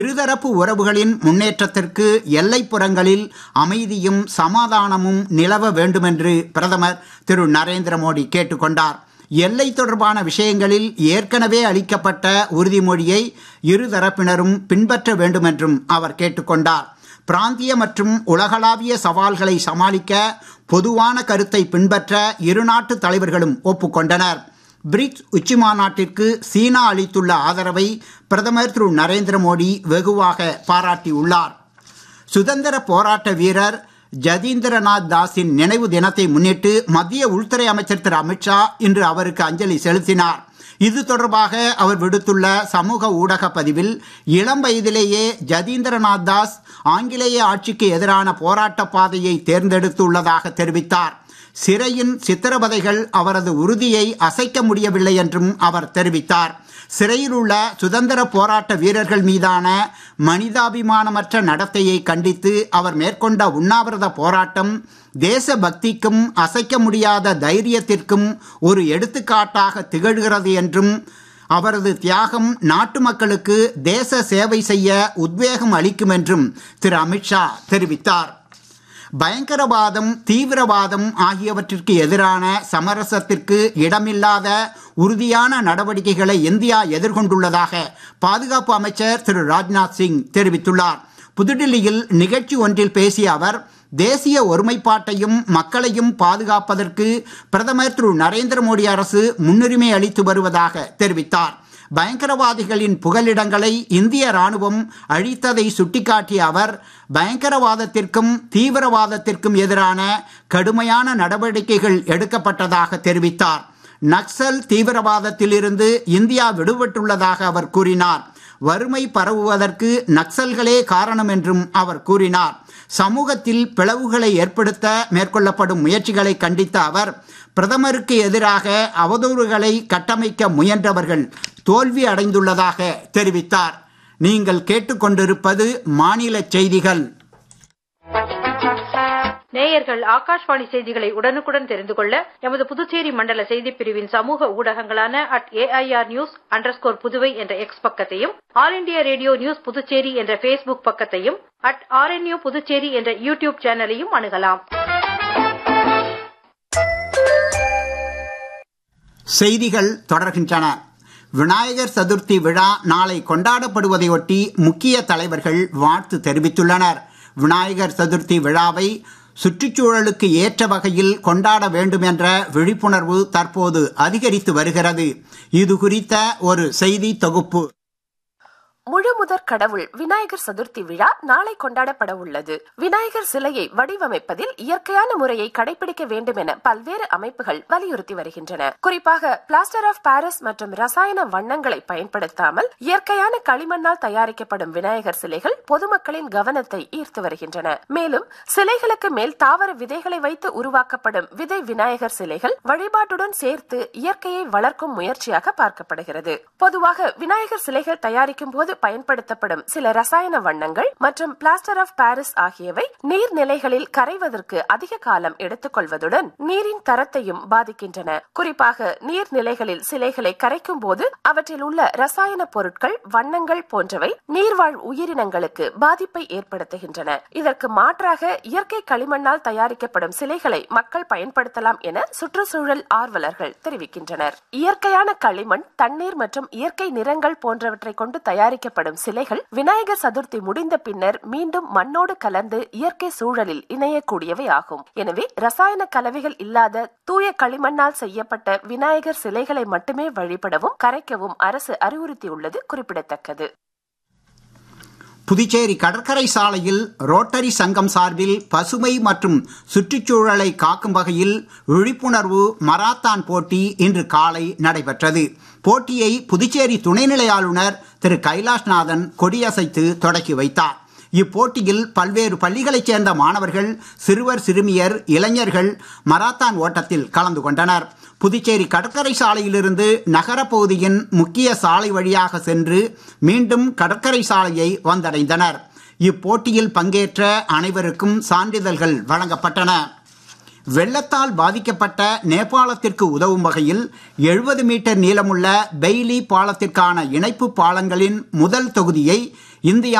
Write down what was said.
இருதரப்பு உறவுகளின் முன்னேற்றத்திற்கு எல்லைப்புறங்களில் அமைதியும் சமாதானமும் நிலவ வேண்டுமென்று பிரதமர் திரு நரேந்திர மோடி கேட்டுக்கொண்டார் எல்லை தொடர்பான விஷயங்களில் ஏற்கனவே அளிக்கப்பட்ட உறுதிமொழியை இருதரப்பினரும் பின்பற்ற வேண்டுமென்றும் அவர் கேட்டுக்கொண்டார் பிராந்திய மற்றும் உலகளாவிய சவால்களை சமாளிக்க பொதுவான கருத்தை பின்பற்ற இரு நாட்டு தலைவர்களும் ஒப்புக்கொண்டனர் பிரிக்ஸ் உச்சி மாநாட்டிற்கு சீனா அளித்துள்ள ஆதரவை பிரதமர் திரு நரேந்திர மோடி வெகுவாக பாராட்டியுள்ளார் சுதந்திர போராட்ட வீரர் ஜதீந்திரநாத் தாஸின் நினைவு தினத்தை முன்னிட்டு மத்திய உள்துறை அமைச்சர் திரு அமித்ஷா இன்று அவருக்கு அஞ்சலி செலுத்தினார் இது தொடர்பாக அவர் விடுத்துள்ள சமூக ஊடக பதிவில் இளம் வயதிலேயே ஜதீந்திரநாத் தாஸ் ஆங்கிலேய ஆட்சிக்கு எதிரான போராட்ட பாதையை தேர்ந்தெடுத்துள்ளதாக தெரிவித்தார் சிறையின் சித்திரவதைகள் அவரது உறுதியை அசைக்க முடியவில்லை என்றும் அவர் தெரிவித்தார் சிறையில் உள்ள சுதந்திர போராட்ட வீரர்கள் மீதான மனிதாபிமானமற்ற நடத்தையை கண்டித்து அவர் மேற்கொண்ட உண்ணாவிரத போராட்டம் தேச பக்திக்கும் அசைக்க முடியாத தைரியத்திற்கும் ஒரு எடுத்துக்காட்டாக திகழ்கிறது என்றும் அவரது தியாகம் நாட்டு மக்களுக்கு தேச சேவை செய்ய உத்வேகம் அளிக்கும் என்றும் திரு அமித்ஷா தெரிவித்தார் பயங்கரவாதம் தீவிரவாதம் ஆகியவற்றிற்கு எதிரான சமரசத்திற்கு இடமில்லாத உறுதியான நடவடிக்கைகளை இந்தியா எதிர்கொண்டுள்ளதாக பாதுகாப்பு அமைச்சர் திரு ராஜ்நாத் சிங் தெரிவித்துள்ளார் புதுடில்லியில் நிகழ்ச்சி ஒன்றில் பேசிய அவர் தேசிய ஒருமைப்பாட்டையும் மக்களையும் பாதுகாப்பதற்கு பிரதமர் திரு நரேந்திர மோடி அரசு முன்னுரிமை அளித்து வருவதாக தெரிவித்தார் பயங்கரவாதிகளின் புகலிடங்களை இந்திய ராணுவம் அழித்ததை சுட்டிக்காட்டிய அவர் பயங்கரவாதத்திற்கும் தீவிரவாதத்திற்கும் எதிரான கடுமையான நடவடிக்கைகள் எடுக்கப்பட்டதாக தெரிவித்தார் நக்சல் தீவிரவாதத்திலிருந்து இந்தியா விடுபட்டுள்ளதாக அவர் கூறினார் வறுமை பரவுவதற்கு நக்சல்களே காரணம் என்றும் அவர் கூறினார் சமூகத்தில் பிளவுகளை ஏற்படுத்த மேற்கொள்ளப்படும் முயற்சிகளை கண்டித்த அவர் பிரதமருக்கு எதிராக அவதூறுகளை கட்டமைக்க முயன்றவர்கள் தோல்வி அடைந்துள்ளதாக தெரிவித்தார் நீங்கள் கேட்டுக்கொண்டிருப்பது மாநில செய்திகள் நேயர்கள் ஆகாஷ்வாணி செய்திகளை உடனுக்குடன் தெரிந்து கொள்ள எமது புதுச்சேரி மண்டல செய்திப் பிரிவின் சமூக ஊடகங்களான at AIR news underscore Puduvai என்ற எக்ஸ் பக்கத்தையும் All India Radio news Puducherry என்ற பேஸ்புக் பக்கத்தையும் அட் ஆர்என்யூ புதுச்சேரி என்ற யூடியூப் சேனலையும் அணுகலாம் செய்திகள் தொடர்கின்றன விநாயகர் சதுர்த்தி விழா நாளை கொண்டாடப்படுவதையொட்டி முக்கிய தலைவர்கள் வாழ்த்து தெரிவித்துள்ளனர் விநாயகர் சதுர்த்தி விழாவை சுற்றுச்சூழலுக்கு ஏற்ற வகையில் கொண்டாட வேண்டும் என்ற விழிப்புணர்வு தற்போது அதிகரித்து வருகிறது இது குறித்த ஒரு செய்தி தொகுப்பு முழு முதற் கடவுள் விநாயகர் சதுர்த்தி விழா நாளை கொண்டாடப்பட உள்ளது விநாயகர் சிலையை வடிவமைப்பதில் இயற்கையான முறையை கடைபிடிக்க வேண்டும் என பல்வேறு அமைப்புகள் வலியுறுத்தி வருகின்றன குறிப்பாக பிளாஸ்டர் ஆஃப் பாரிஸ் மற்றும் ரசாயன வண்ணங்களை பயன்படுத்தாமல் இயற்கையான களிமண்ணால் தயாரிக்கப்படும் விநாயகர் சிலைகள் பொதுமக்களின் கவனத்தை ஈர்த்து வருகின்றன மேலும் சிலைகளுக்கு மேல் தாவர விதைகளை வைத்து உருவாக்கப்படும் விதை விநாயகர் சிலைகள் வழிபாட்டுடன் சேர்த்து இயற்கையை வளர்க்கும் முயற்சியாக பார்க்கப்படுகிறது பொதுவாக விநாயகர் சிலைகள் தயாரிக்கும் போது பயன்படுத்தப்படும் சில ரசாயன வண்ணங்கள் மற்றும் பிளாஸ்டர் ஆஃப் பாரிஸ் ஆகியவை நீர்நிலைகளில் கரைவதற்கு அதிக காலம் எடுத்துக்கொள்வதுடன் நீரின் தரத்தையும் பாதிக்கின்றன குறிப்பாக நீர்நிலைகளில் சிலைகளை கரைக்கும் போது அவற்றில் உள்ள ரசாயன பொருட்கள் வண்ணங்கள் போன்றவை நீர்வாழ் உயிரினங்களுக்கு பாதிப்பை ஏற்படுத்துகின்றன இதற்கு மாற்றாக இயற்கை களிமண்ணால் தயாரிக்கப்படும் சிலைகளை மக்கள் பயன்படுத்தலாம் என சுற்றுச்சூழல் ஆர்வலர்கள் தெரிவிக்கின்றனர் இயற்கையான களிமண் தண்ணீர் மற்றும் இயற்கை நிறங்கள் போன்றவற்றை கொண்டு தயாரிக்க தயாரிக்கப்படும் சிலைகள் விநாயகர் சதுர்த்தி முடிந்த பின்னர் மீண்டும் மண்ணோடு கலந்து இயற்கை சூழலில் இணையக்கூடியவை ஆகும் எனவே ரசாயன கலவைகள் இல்லாத தூய களிமண்ணால் செய்யப்பட்ட விநாயகர் சிலைகளை மட்டுமே வழிபடவும் கரைக்கவும் அரசு அறிவுறுத்தியுள்ளது குறிப்பிடத்தக்கது புதுச்சேரி கடற்கரை சாலையில் ரோட்டரி சங்கம் சார்பில் பசுமை மற்றும் சுற்றுச்சூழலை காக்கும் வகையில் விழிப்புணர்வு மராத்தான் போட்டி இன்று காலை நடைபெற்றது போட்டியை புதுச்சேரி துணைநிலை ஆளுநர் திரு கைலாஷ்நாதன் கொடியசைத்து தொடக்கி வைத்தார் இப்போட்டியில் பல்வேறு பள்ளிகளைச் சேர்ந்த மாணவர்கள் சிறுவர் சிறுமியர் இளைஞர்கள் மராத்தான் ஓட்டத்தில் கலந்து கொண்டனர் புதுச்சேரி கடற்கரை சாலையிலிருந்து நகரப்பகுதியின் முக்கிய சாலை வழியாக சென்று மீண்டும் கடற்கரை சாலையை வந்தடைந்தனர் இப்போட்டியில் பங்கேற்ற அனைவருக்கும் சான்றிதழ்கள் வழங்கப்பட்டன வெள்ளத்தால் பாதிக்கப்பட்ட நேபாளத்திற்கு உதவும் வகையில் எழுபது மீட்டர் நீளமுள்ள பெய்லி பாலத்திற்கான இணைப்பு பாலங்களின் முதல் தொகுதியை இந்தியா